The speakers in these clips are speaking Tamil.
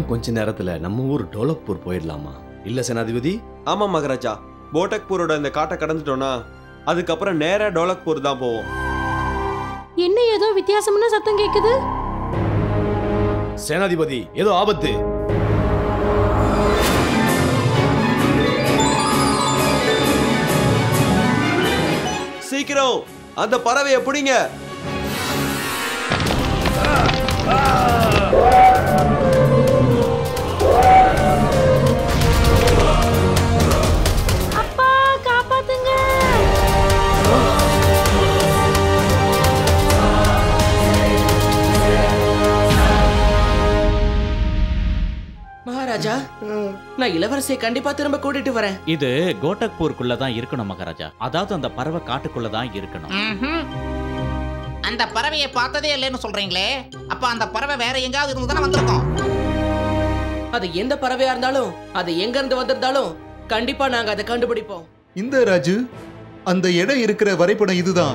கொஞ்ச நேரத்துல நம்ம ஊர் டோலக்பூர் போயிடலாமா இல்ல சேனாதிபதி ஆமா மகாராஜா போட்டக்பூரோட இந்த காட்டை கடந்துட்டோம்னா அதுக்கப்புறம் நேரா டோலக்பூர் தான் போவோம் என்ன ஏதோ வித்தியாசமான சத்தம் கேக்குது சேனாதிபதி ஏதோ ஆபத்து சீக்கிரம் அந்த பறவையை பிடிங்க அப்பா காப்பாத்துங்க மகாராஜா நான் இளவரசியை கண்டிப்பா திரும்ப கூட்டிட்டு வரேன் இது கோட்டக்பூருக்குள்ள தான் இருக்கணும் மகாராஜா அதாவது அந்த பறவை காட்டுக்குள்ள தான் இருக்கணும் ம்ஹும். அந்த பறவையை பார்த்ததே இல்லைன்னு சொல்றீங்களே அப்ப அந்த பறவை வேற எங்காவது இருந்து தானே வந்திருக்கோம் அது எந்த பறவையா இருந்தாலும் அது எங்க இருந்து வந்திருந்தாலும் கண்டிப்பா நாங்க அதை கண்டுபிடிப்போம் இந்த ராஜு அந்த இடம் இருக்கிற வரைபடம் இதுதான்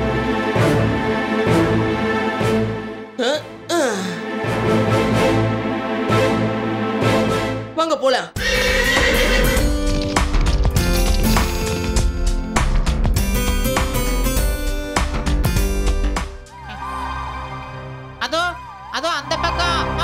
அஹ், அஹ். வாங்க போலாம் அதோ அதோ அந்த பக்கம் ஆ.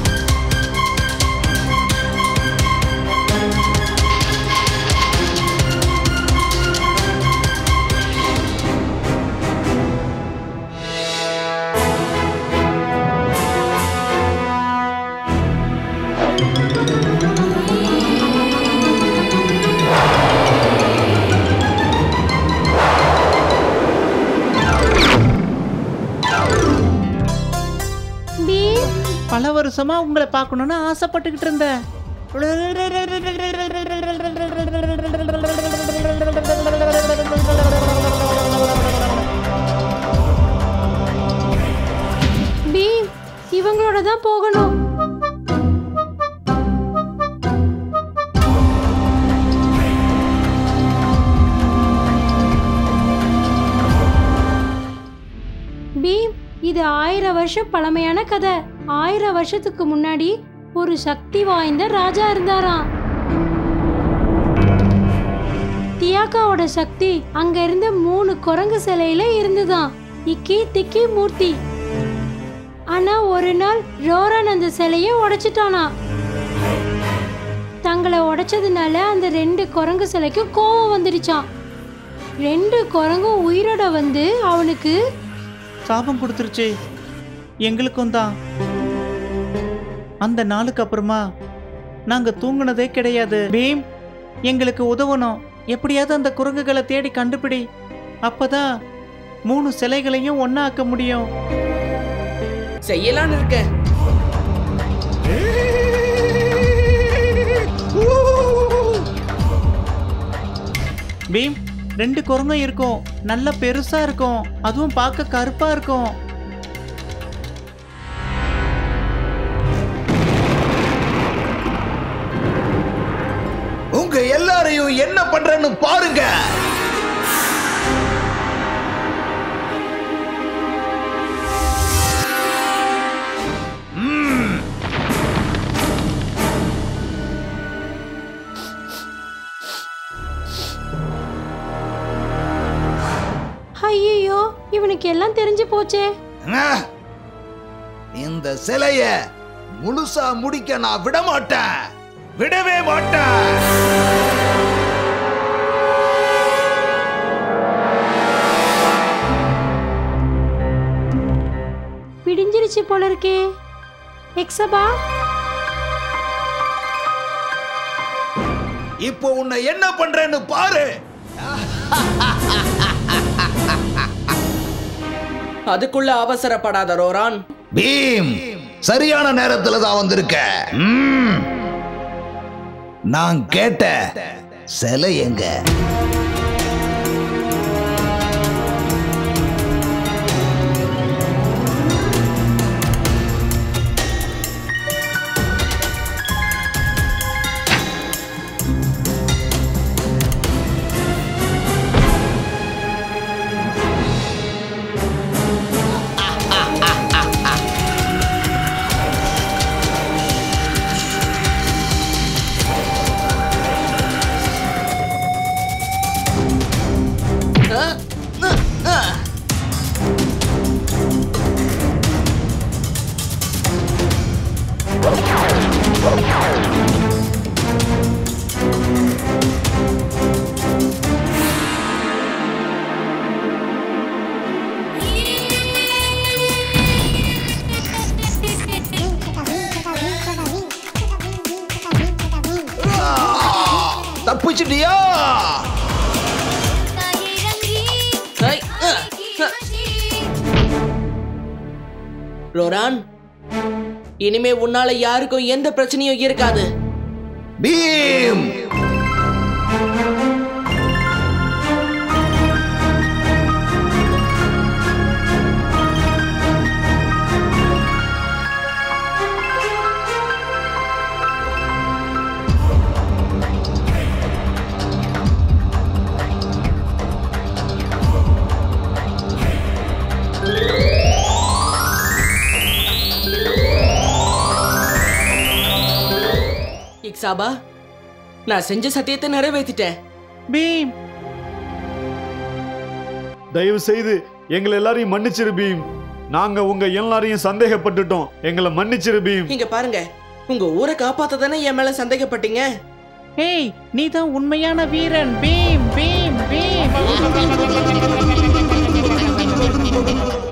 பீம் பல வருஷமா உங்களை பார்க்கணும்னு ஆசைப்பட்டுக்கிட்டு இருந்தேன் பீம் இவங்களோட தான் போகணும் பீம் இது ஆயிரம் வருஷம் பழமையான கதை ஆயிரம் வருஷத்துக்கு முன்னாடி ஒரு சக்தி வாய்ந்த ராஜா இருந்தாராம் தியாக்காவோட சக்தி அங்க இருந்த மூணு குரங்கு சிலையில இருந்துதான் இக்கி திக்கி மூர்த்தி ஆனா ஒரு நாள் ரோரன் அந்த சிலையை உடைச்சிட்டானா தங்களை உடைச்சதுனால அந்த ரெண்டு குரங்கு சிலைக்கு கோவம் வந்துடுச்சான் ரெண்டு குரங்கும் உயிரோட வந்து அவனுக்கு சாபம் கொடுத்துருச்சு எங்களுக்கும் தான் அந்த நாளுக்கு அப்புறமா நாங்க தூங்குனதே கிடையாது பீம் எங்களுக்கு உதவணும் எப்படியாவது அந்த குரங்குகளை தேடி கண்டுபிடி அப்பதான் மூணு சிலைகளையும் ஒண்ணாக்க முடியும் செய்யலான்னு இருக்கேன் பீம் ரெண்டு குரங்கும் இருக்கும் நல்ல பெருசா இருக்கும் அதுவும் பார்க்க கருப்பா இருக்கும் உங்க எல்லாரையும் என்ன பண்றேன்னு பாருங்க ஐயோ இவனுக்கு எல்லாம் தெரிஞ்சு போச்சே ஆ! இந்த சிலைய முழுசா முடிக்க நான் விட மாட்டேன் விடவே மாட்டேன் விடிஞ்சிருச்சு போல இருக்கே எக்ஸபா இப்போ உன்னை என்ன பண்றேன்னு பாரு அதுக்குள்ள அவசரப்படாத ரோரான் பீம் சரியான நேரத்துல தான் வந்திருக்க ம். நான் கேட்ட சிலை எங்க யா ஐ, அ, அ. ரோரான் இனிமே உன்னால யாருக்கும் எந்த பிரச்சனையும் இருக்காது பீம் இக்ஸாபா நான் செஞ்ச சத்தியத்தை நிறைவேத்திட்டேன் பீம் தயவு செய்து எங்களை எல்லாரையும் மன்னிச்சிரு பீம் நாங்க உங்க எல்லாரையும் சந்தேகப்பட்டுட்டோம் எங்களை மன்னிச்சிரு பீம் இங்க பாருங்க உங்க ஊரை காப்பாத்த தானே என் மேல சந்தேகப்பட்டீங்க ஏய் நீ தான் உண்மையான வீரன் பீம் பீம் பீம்